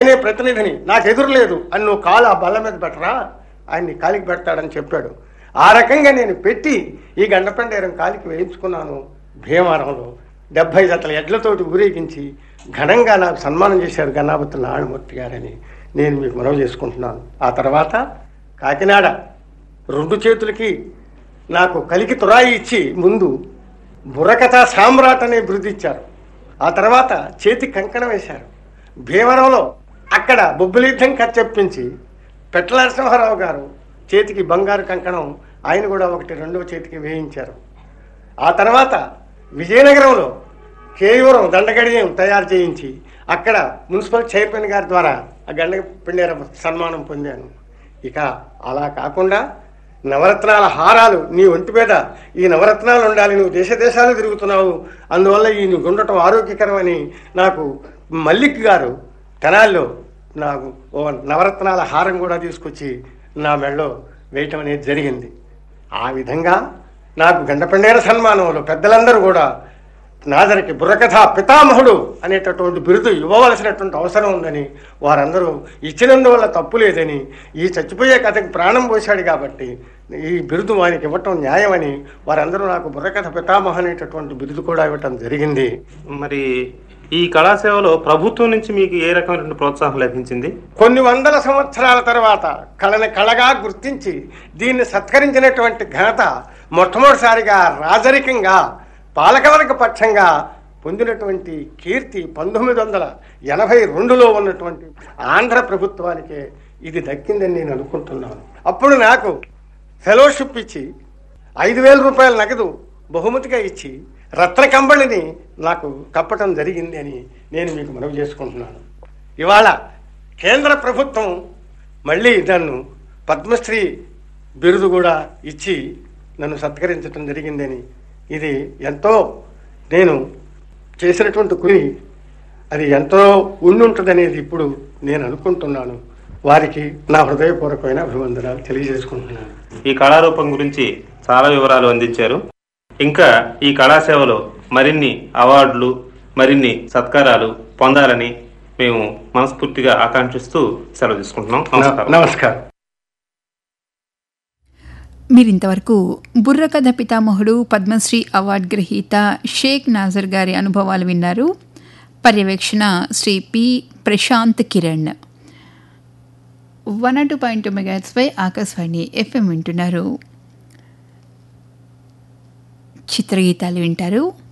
నేనే ప్రతినిధిని నాకు ఎదురు లేదు అని నువ్వు కాలు ఆ బల్ల మీద పెట్టరా ఆయన్ని కాలికి పెడతాడని చెప్పాడు ఆ రకంగా నేను పెట్టి ఈ గండపండేరం కాలికి వేయించుకున్నాను భీమవరంలో డెబ్బై జతల ఎడ్లతోటి ఊరేగించి ఘనంగా నాకు సన్మానం చేశారు గన్నాపతి నారాయణమూర్తి గారని నేను మీకు మనవి చేసుకుంటున్నాను ఆ తర్వాత కాకినాడ రెండు చేతులకి నాకు కలికి తురాయి ఇచ్చి ముందు బుర్రకథ సామ్రాట్ అనే బిరుదు ఇచ్చారు ఆ తర్వాత చేతి కంకణం వేశారు భీమవరంలో అక్కడ బొబ్బిలీర్థం కథ చెప్పించి పెట్ల నరసింహారావు గారు చేతికి బంగారు కంకణం ఆయన కూడా ఒకటి రెండవ చేతికి వేయించారు ఆ తర్వాత విజయనగరంలో కేయూరం దండగడియం తయారు చేయించి అక్కడ మున్సిపల్ చైర్మన్ గారి ద్వారా ఆ గండ పిండేర సన్మానం పొందాను ఇక అలా కాకుండా నవరత్నాల హారాలు నీ ఒంటి మీద ఈ నవరత్నాలు ఉండాలి నువ్వు దేశ దేశాలు తిరుగుతున్నావు అందువల్ల ఈ నువ్వు ఉండటం ఆరోగ్యకరమని నాకు మల్లిక్ గారు తెనాల్లో నాకు ఓ నవరత్నాల హారం కూడా తీసుకొచ్చి నా మెడలో వేయటం అనేది జరిగింది ఆ విధంగా నాకు గండపండేర సన్మానంలో పెద్దలందరూ కూడా నాదరికి బుర్రకథ పితామహుడు అనేటటువంటి బిరుదు ఇవ్వవలసినటువంటి అవసరం ఉందని వారందరూ ఇచ్చినందువల్ల తప్పు లేదని ఈ చచ్చిపోయే కథకి ప్రాణం పోశాడు కాబట్టి ఈ బిరుదు ఆయనకి ఇవ్వటం న్యాయమని వారందరూ నాకు బుర్రకథ పితామహ అనేటటువంటి బిరుదు కూడా ఇవ్వటం జరిగింది మరి ఈ కళాసేవలో ప్రభుత్వం నుంచి మీకు ఏ రకమైనటువంటి ప్రోత్సాహం లభించింది కొన్ని వందల సంవత్సరాల తర్వాత కళని కళగా గుర్తించి దీన్ని సత్కరించినటువంటి ఘనత మొట్టమొదటిసారిగా రాజరికంగా పాలకవర్గ పక్షంగా పొందినటువంటి కీర్తి పంతొమ్మిది వందల ఎనభై రెండులో ఉన్నటువంటి ఆంధ్ర ప్రభుత్వానికే ఇది దక్కిందని నేను అనుకుంటున్నాను అప్పుడు నాకు ఫెలోషిప్ ఇచ్చి ఐదు వేల రూపాయల నగదు బహుమతిగా ఇచ్చి రత్న కంబళిని నాకు కప్పటం జరిగింది అని నేను మీకు మనవి చేసుకుంటున్నాను ఇవాళ కేంద్ర ప్రభుత్వం మళ్ళీ నన్ను పద్మశ్రీ బిరుదు కూడా ఇచ్చి నన్ను సత్కరించడం జరిగిందని ఇది ఎంతో నేను చేసినటువంటి కుని అది ఎంతో ఉండుంటుందనేది ఇప్పుడు నేను అనుకుంటున్నాను వారికి నా హృదయపూర్వకమైన అభివందనాలు తెలియజేసుకుంటున్నాను ఈ కళారూపం గురించి చాలా వివరాలు అందించారు ఇంకా ఈ కళాసేవలో మరిన్ని అవార్డులు మరిన్ని సత్కారాలు పొందాలని మేము మనస్ఫూర్తిగా ఆకాంక్షిస్తూ సెలవు తీసుకుంటున్నాం నమస్కారం నమస్కారం మీరింతవరకు బుర్రకథ పితామహుడు పద్మశ్రీ అవార్డు గ్రహీత షేక్ నాజర్ గారి అనుభవాలు విన్నారు పర్యవేక్షణ Shri P Prashant Kiran one two point two మెగాట్స్పై ఆకాశవాణి ఎఫ్ఎం వింటున్నారు చిత్రగీతాలు వింటారు